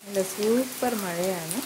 നല്ല സൂപ്പർ മഴയാണ്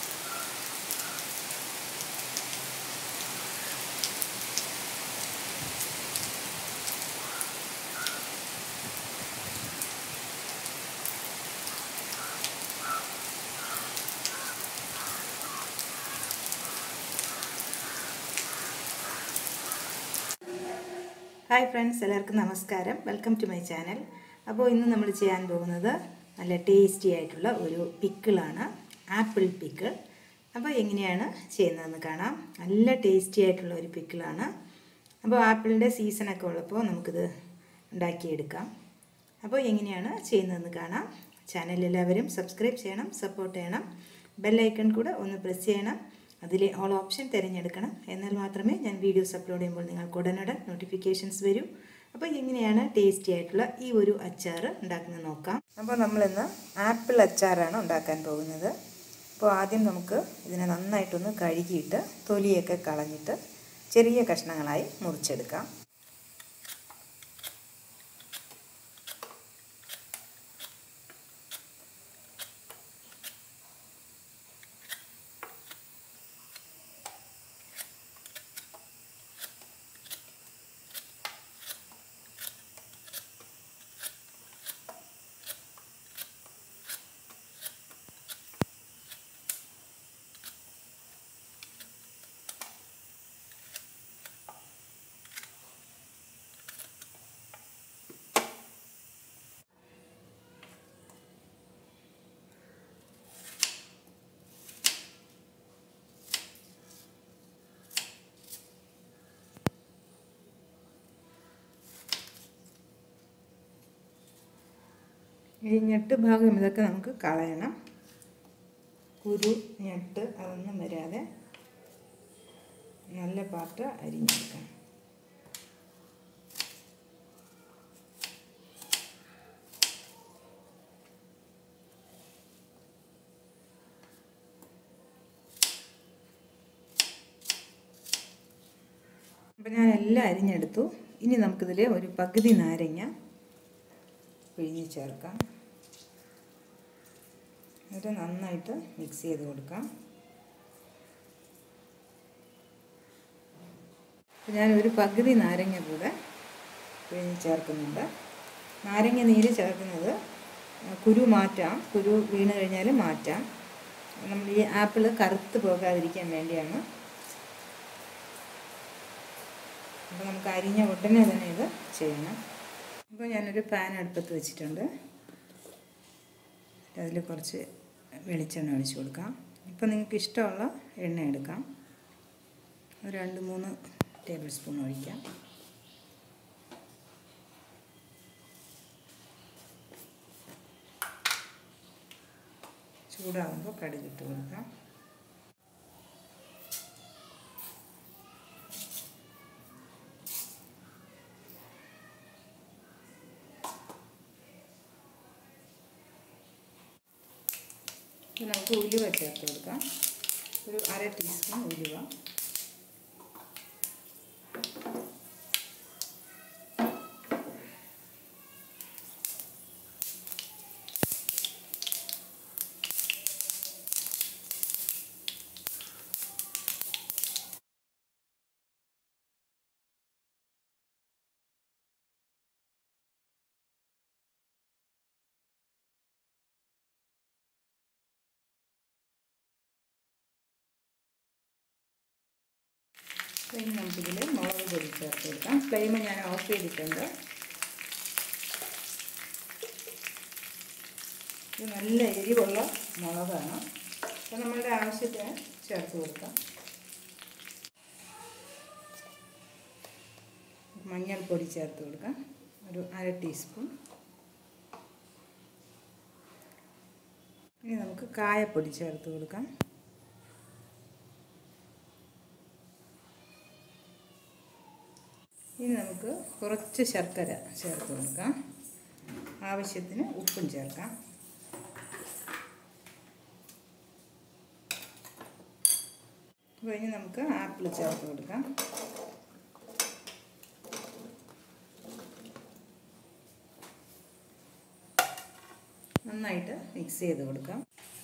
hi friends എല്ലാവർക്കും നമസ്കാരം വെൽക്കം ടു മൈ ചാനൽ അപ്പോൾ ഇന്ന് നമ്മൾ ചെയ്യാൻ പോകുന്നത് നല്ല ടേസ്റ്റി ആയിട്ടുള്ള ഒരു പിക്കിളാണ് ആപ്പിൾ പിക്കിൾ അപ്പോൾ എങ്ങനെയാണ് ചെയ്യുന്നതെന്ന് കാണാം നല്ല ടേസ്റ്റി ആയിട്ടുള്ള ഒരു പിക്കിളാണ് അപ്പോൾ ആപ്പിളിൻ്റെ സീസണൊക്കെ ഉള്ളപ്പോൾ നമുക്കിത് ഉണ്ടാക്കിയെടുക്കാം അപ്പോൾ എങ്ങനെയാണ് ചെയ്യുന്നതെന്ന് കാണാം ചാനൽ എല്ലാവരും സബ്സ്ക്രൈബ് ചെയ്യണം സപ്പോർട്ട് ചെയ്യണം ബെല്ലൈക്കൺ കൂടെ ഒന്ന് പ്രസ് ചെയ്യണം അതിലെ ഓൾ ഓപ്ഷൻ തിരഞ്ഞെടുക്കണം എന്നാൽ മാത്രമേ ഞാൻ വീഡിയോസ് അപ്ലോഡ് ചെയ്യുമ്പോൾ നിങ്ങൾക്ക് ഉടനുടൻ നോട്ടിഫിക്കേഷൻസ് വരൂ അപ്പോൾ എങ്ങനെയാണ് ടേസ്റ്റി ആയിട്ടുള്ള ഈ ഒരു അച്ചാർ ഉണ്ടാക്കുന്നത് നോക്കാം അപ്പോൾ നമ്മളിന്ന് ആപ്പിൾ അച്ചാറാണ് ഉണ്ടാക്കാൻ പോകുന്നത് അപ്പോൾ ആദ്യം നമുക്ക് ഇതിനെ നന്നായിട്ടൊന്ന് കഴുകിയിട്ട് തൊലിയൊക്കെ കളഞ്ഞിട്ട് ചെറിയ കഷ്ണങ്ങളായി മുറിച്ചെടുക്കാം ഈ ഞെട്ട് ഭാഗം ഇതൊക്കെ നമുക്ക് കളയണം കുരു ഞെട്ട് അതൊന്നും വരാതെ നല്ല പാട്ട് അരിഞ്ഞെടുക്കണം അപ്പം ഞാൻ എല്ലാം അരിഞ്ഞെടുത്തു ഇനി നമുക്കിതിൽ ഒരു പകുതി നാരങ്ങ പിഴിഞ്ഞ് ചേർക്കാം എന്നിട്ട് നന്നായിട്ട് മിക്സ് ചെയ്ത് കൊടുക്കാം ഞാൻ ഒരു പകുതി നാരങ്ങ കൂടെ പിഴിഞ്ഞ് ചേർക്കുന്നുണ്ട് നാരങ്ങ നീര് ചേർക്കുന്നത് കുരു മാറ്റാം കുരു വീണ് കഴിഞ്ഞാൽ മാറ്റാം നമ്മൾ ഈ ആപ്പിൾ കറുത്ത് പോകാതിരിക്കാൻ വേണ്ടിയാണ് അപ്പോൾ നമുക്ക് അരിഞ്ഞ ഉടനെ തന്നെ ഇത് ചെയ്യണം അപ്പോൾ ഞാനൊരു പാൻ അടുപ്പത്ത് വെച്ചിട്ടുണ്ട് അതിൽ കുറച്ച് വെളിച്ചെണ്ണ ഒഴിച്ച് കൊടുക്കാം ഇപ്പോൾ നിങ്ങൾക്ക് ഇഷ്ടമുള്ള എണ്ണ എടുക്കാം ഒരു രണ്ട് മൂന്ന് ടേബിൾ സ്പൂൺ ഒഴിക്കാം ചൂടാകുമ്പോൾ കടുകിട്ട് കൊടുക്കാം നമുക്ക് ഉലുവ ചേർത്ത് കൊടുക്കാം ഒരു അര ടീസ്പൂൺ ഉലുവ ഇനി നമുക്കിതിൽ മുളക് പൊടി ചേർത്ത് കൊടുക്കാം ഫ്ലെയിം ഞാൻ ഓഫ് ചെയ്തിട്ടുണ്ട് ഇത് നല്ല എരിവുള്ള മുളകാണ് അപ്പോൾ നമ്മളുടെ ആവശ്യത്തിന് ചേർത്ത് കൊടുക്കാം മഞ്ഞൾപ്പൊടി ചേർത്ത് കൊടുക്കാം ഒരു അര ടീസ്പൂൺ ഇനി നമുക്ക് കായപ്പൊടി ചേർത്ത് കൊടുക്കാം ഇനി നമുക്ക് കുറച്ച് ശർക്കര ചേർത്ത് കൊടുക്കാം ആവശ്യത്തിന് ഉപ്പും ചേർക്കാം അപ്പോൾ ഇനി നമുക്ക് ആപ്പിൾ ചേർത്ത് കൊടുക്കാം നന്നായിട്ട് മിക്സ് ചെയ്ത് കൊടുക്കാം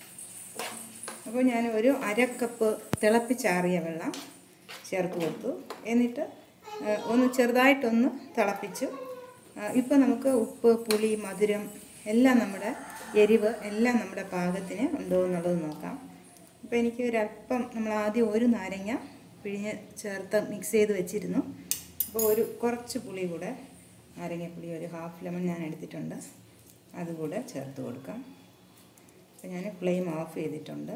അപ്പോൾ ഞാൻ ഒരു അര കപ്പ് തിളപ്പിച്ചാറിയ വെള്ളം ചേർത്ത് കൊടുത്തു എന്നിട്ട് ആ, ഒന്ന് ചെറുതായിട്ടൊന്ന് തിളപ്പിച്ചു ഇപ്പോൾ നമുക്ക് ഉപ്പ് പുളി മധുരം എല്ലാം നമ്മുടെ എരിവ് എല്ലാം നമ്മുടെ പാകത്തിന് ഉണ്ടോ എന്നുള്ളത് നോക്കാം അപ്പോൾ എനിക്ക് ഒരല്പം നമ്മൾ ആദ്യം ഒരു നാരങ്ങ പിഴിഞ്ഞ് ചേർത്ത് മിക്സ് ചെയ്ത് വെച്ചിരുന്നു അപ്പോൾ ഒരു കുറച്ച് പുളി കൂടെ നാരങ്ങപ്പുളി ഒരു ഹാഫ് ലെമൺ ഞാൻ എടുത്തിട്ടുണ്ട് അതുകൂടെ ചേർത്ത് കൊടുക്കാം അപ്പോൾ ഞാൻ ഫ്ലെയിം ഓഫ് ചെയ്തിട്ടുണ്ട്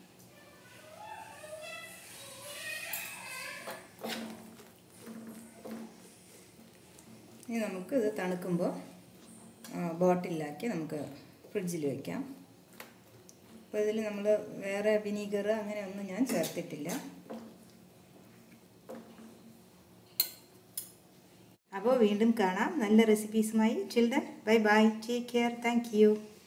ഇനി നമുക്ക് ഇത് തണുക്കുമ്പോൾ ബോട്ടിലാക്കി നമുക്ക് ഫ്രിഡ്ജിൽ വയ്ക്കാം അപ്പോൾ ഇതിൽ നമ്മൾ വേറെ വിനീഗർ അങ്ങനെ ഒന്നും ഞാൻ ചേർത്തിട്ടില്ല അപ്പോൾ വീണ്ടും കാണാം നല്ല റെസിപ്പീസുമായി children bye bye take care thank U